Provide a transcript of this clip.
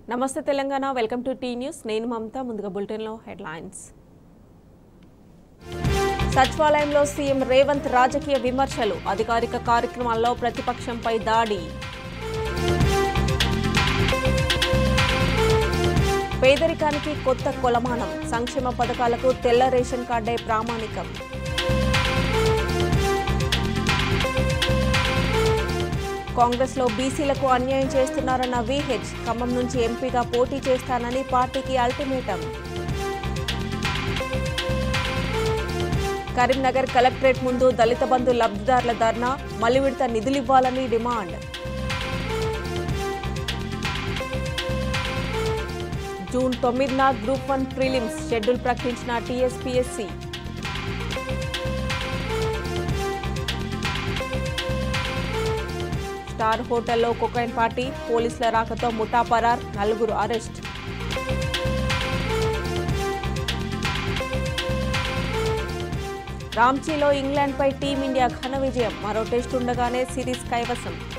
నమస్తే Telangana welcome to T news నేను మమత ముందుగా బులెటిన్లో హెడ్లైన్స్ సచివాలయంలో సీఎం రేవంత్ రాజకీయ విమర్శలు అధికారిక కార్యక్రమాల్లో ప్రతిపక్షంపై దాడి పేదరికానికి కొత్త కొలమానం సంక్షేమ పథకాలకు తెల్ల రేషన్ కార్డే ప్రామాణికం కాంగ్రెస్లో బీసీలకు అన్యాయం చేస్తున్నారన్న వీహెచ్ ఖమ్మం నుంచి ఎంపీగా పోటీ చేస్తానని పార్టీకి అల్టిమేటం కరీంనగర్ కలెక్టరేట్ ముందు దళిత బంధు లబ్ధిదారుల ధర్నా మలి విడత నిధులివ్వాలని డిమాండ్ జూన్ తొమ్మిదిన గ్రూప్ వన్ ప్రిలిమ్స్ షెడ్యూల్ ప్రకటించిన టీఎస్పీఎస్సీ స్టార్ హోటల్లో కొకైన్ పార్టీ పోలీసుల రాకతో ముఠా పరార్ నలుగురు అరెస్ట్ రాంచీలో ఇంగ్లాండ్పై టీమిండియా ఘన విజయం మరో టెస్ట్ ఉండగానే సిరీస్ కైవసం